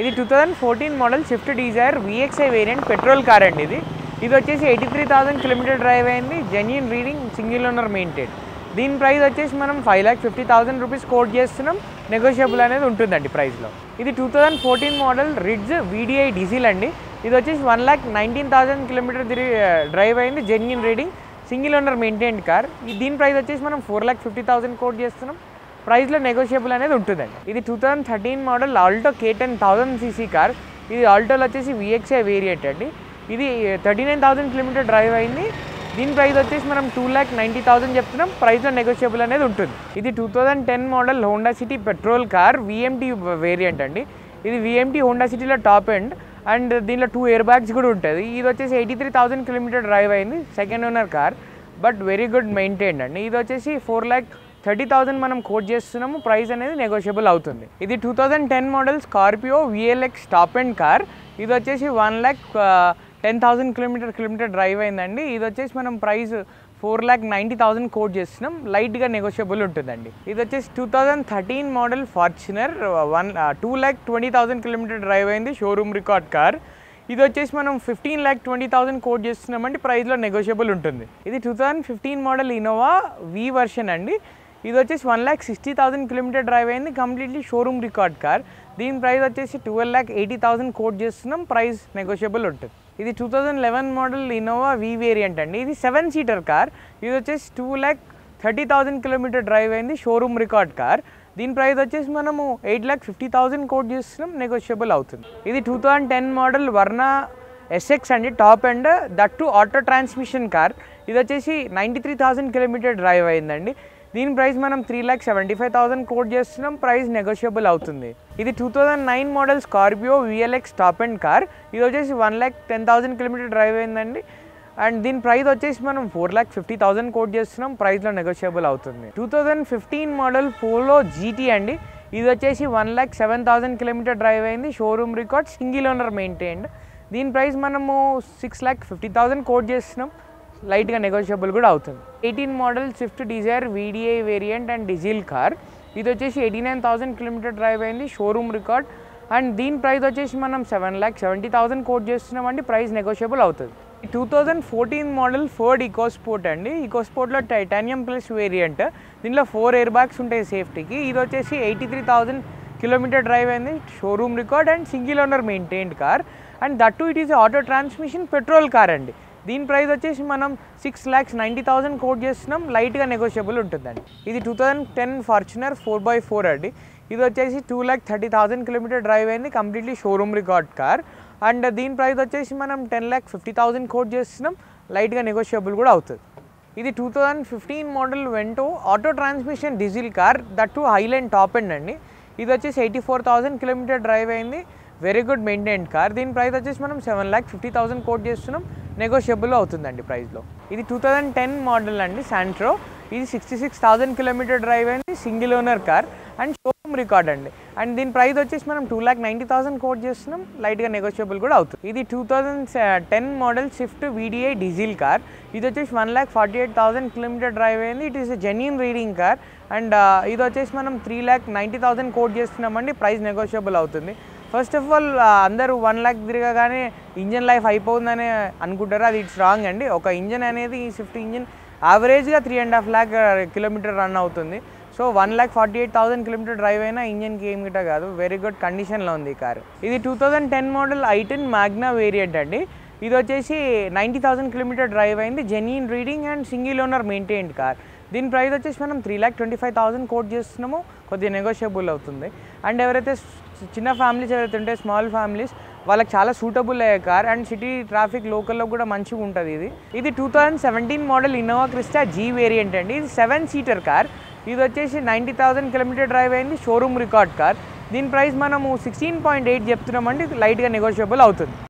ఇది two thousand fourteen model Swift Dzire VXI variant petrol car అండి ఇది ఇది వచ్చేసి eighty three thousand kilometre drive అయింది genuine reading single owner maintain దీని ప్రైస్ వచ్చేసి మనం five lakh fifty thousand rupees quote చేస్తున్నాం నెగోషియబుల్ అనేది ఉంటుందండి ప్రైస్లో ఇది two thousand fourteen model Ritz VDI diesel అండి ఇది వచ్చేసి one lakh nineteen thousand kilometre తిరిగి డ్రైవ్ అయింది genuine reading single owner maintained car దీని ప్రైస్ వచ్చేసి మనం four lakh fifty thousand quote చేస్తున్నాం ప్రైస్లో నెగోషియబుల్ అనేది ఉంటుందండి ఇది two thousand thirteen model Alto K ten thousand CC car ఇది ఆల్టోలో వచ్చేసి విఎక్స్ఐ వేరియంట్ అండి ఇది thirty nine thousand kilometre drive అయింది దీని ప్రైస్ వచ్చేసి మనం టూ ల్యాక్ నైంటీ థౌసండ్ చెప్తున్నాం ప్రైస్లో నెగోషియబుల్ అనేది ఉంటుంది ఇది two thousand ten model Honda City petrol car VMT variant అండి ఇది విఎంటీ హోండా సిటీలో టాప్ ఎండ్ అండ్ దీనిలో టూ ఇయర్ బ్యాగ్స్ కూడా ఉంటుంది ఇది వచ్చేసి eighty three thousand kilometre drive అయింది second owner car but very good maintained అండి ఇది వచ్చేసి ఫోర్ ల్యాక్ థర్టీ థౌసండ్ మనం కోట్ చేస్తున్నాము ప్రైస్ అనేది నెగోషియబుల్ అవుతుంది ఇది two thousand ten model Scorpio VLX top end car ఇది వచ్చేసి one lakh ten thousand kilometre kilometre drive అయిందండి ఇది వచ్చేసి మనం price four lakh ninety thousand quote చేస్తున్నాం లైట్గా నెగోషియబుల్ ఉంటుందండి ఇది వచ్చేసి two thousand thirteen model Fortuner one two lakh twenty thousand kilometre drive అయింది షోరూమ్ రికార్డ్ కార్ ఇది వచ్చేసి మనం fifteen lakh twenty thousand quote చేస్తున్నామంటే ప్రైస్లో నెగోషియబుల్ ఉంటుంది ఇది two thousand fifteen model Innova V version అండి ఇది వచ్చేసి one lakh sixty thousand kilometre drive అయింది కంప్లీట్లీ షోరూమ్ రికార్డ్ కార్ దీని ప్రైస్ వచ్చేసి twelve lakh eighty thousand quote చేస్తున్నాం ప్రైస్ నెగోషియబుల్ ఉంటుంది ఇది two thousand eleven model Innova V variant అండి ఇది సెవెన్ సీటర్ కార్ ఇది వచ్చేసి two lakh thirty thousand kilometre drive అయింది షోరూమ్ రికార్డ్ కార్ దీని ప్రైస్ వచ్చేసి మనము eight lakh fifty thousand quote చేస్తున్నాం నెగోషియబుల్ అవుతుంది ఇది two thousand ten model Verna SX అండి top end that too auto transmission car ఇది వచ్చేసి ninety three thousand kilometre drive అయిందండి దీని ప్రైస్ మనం three lakh seventy five thousand quote చేస్తున్నాం ప్రైస్ నెగోషియబుల్ అవుతుంది ఇది two thousand nine model Scorpio VLX top end car ఇది వచ్చేసి one lakh ten thousand kilometre drive అయిందండి అండ్ దీని ప్రైస్ వచ్చేసి మనం four lakh fifty thousand quote చేస్తున్నాం ప్రైస్లో నెగోషియబుల్ అవుతుంది two thousand fifteen model Polo GT అండి ఇది వచ్చేసి one lakh seven thousand kilometre drive అయింది showroom record single owner maintained దీని ప్రైస్ మనము six lakh fifty thousand quote చేస్తున్నాం లైట్గా నెగోషియబుల్ కూడా అవుతుంది eighteen model Swift Dzire VDI variant and diesel car ఇది వచ్చేసి eighty nine thousand kilometre drive అయింది షోరూమ్ రికార్డ్ అండ్ దీని ప్రైస్ వచ్చేసి మనం seven lakh seventy thousand quote చేస్తున్నామండి ప్రైస్ నెగోషియబుల్ అవుతుంది two thousand fourteen model Ford EcoSport అండి ఈకోస్పోర్ట్లో టైటానియం ప్లస్ వేరియంట్ దీనిలో ఫోర్ ఎయిర్ బ్యాగ్స్ ఉంటాయి సేఫ్టీకి ఇది వచ్చేసి eighty three thousand kilometre drive అయింది showroom record and single owner maintained car and that too it is auto transmission petrol car అండి దీని ప్రైస్ వచ్చేసి మనం six lakhs ninety thousand quote చేస్తున్నాం లైట్గా నెగోషియబుల్ ఉంటుందండి ఇది two thousand ten Fortuner four by four అండి ఇది వచ్చేసి two lakh thirty thousand kilometre drive అయింది completely showroom record car and దీని ప్రైస్ వచ్చేసి మనం ten lakh fifty thousand quote చేస్తున్నాం లైట్గా నెగోషియబుల్ కూడా అవుతుంది ఇది two thousand fifteen model Vento auto transmission diesel car that too Highline top end అండి ఇది వచ్చేసి eighty four thousand kilometre drive అయింది వెరీ గుడ్ మెయింటైన్ కార్ దీని ప్రైస్ వచ్చేసి మనం seven lakh fifty thousand quote చేస్తున్నాం నెగోషియబుల్ అవుతుందండి ప్రైస్లో ఇది టూ థౌజండ్ టెన్ మోడల్ అండి శాంట్రో ఇది sixty six thousand kilometre drive అయింది single owner car and showroom record అండి అండ్ దీని ప్రైస్ వచ్చేసి మనం two lakh ninety thousand quote చేస్తున్నాం లైట్గా నెగోషియబుల్ కూడా అవుతుంది ఇది two thousand ten model Swift VDI diesel car ఇది వచ్చేసి one lakh forty eight thousand kilometre drive అయింది it is genuine reading car and ఇది వచ్చేసి మనం three lakh ninety thousand quote చేస్తున్నామండి ప్రైస్ నెగోషియబుల్ అవుతుంది ఫస్ట్ ఆఫ్ ఆల్ అందరూ వన్ ల్యాక్ తిరగగానే ఇంజన్ లైఫ్ అయిపోతుందని అనుకుంటారు అది ఇట్స్ రాంగ్ అండి ఒక ఇంజన్ అనేది ఈ స్విఫ్ట్ ఇంజన్ యావరేజ్గా three and half lakh kilometre run అవుతుంది so one lakh forty eight thousand kilometre drive అయినా ఇంజన్కి ఏం గిట్ట కాదు వెరీ గుడ్ కండిషన్లో ఉంది ఈ కారు ఇది two thousand ten model i ten Magna variant అండి ఇది వచ్చేసి నైంటీ థౌసండ్ కిలోమీటర్ డ్రైవ్ అయింది genuine reading and single owner maintained car దీని ప్రైస్ వచ్చేసి మనం three lakh twenty five thousand quote చేస్తున్నాము కొద్దిగా నెగోషియబుల్ అవుతుంది అండ్ ఎవరైతే చిన్న ఫ్యామిలీస్ ఎవరైతే ఉంటే స్మాల్ ఫ్యామిలీస్ వాళ్ళకి చాలా సూటబుల్ అయ్యే కార్ అండ్ సిటీ ట్రాఫిక్ లోకల్లో కూడా మంచిగా ఉంటుంది ఇది ఇది two thousand seventeen model Innova Crysta G variant అండి ఇది సెవెన్ సీటర్ కార్ ఇది వచ్చేసి నైంటీ థౌసండ్ కిలోమీటర్ డ్రైవ్ అయింది షోరూమ్ రికార్డ్ కార్ దీని ప్రైస్ మనము సిక్స్టీన్ పాయింట్ ఎయిట్ చెప్తున్నామండి లైట్గా నెగోషియబుల్ అవుతుంది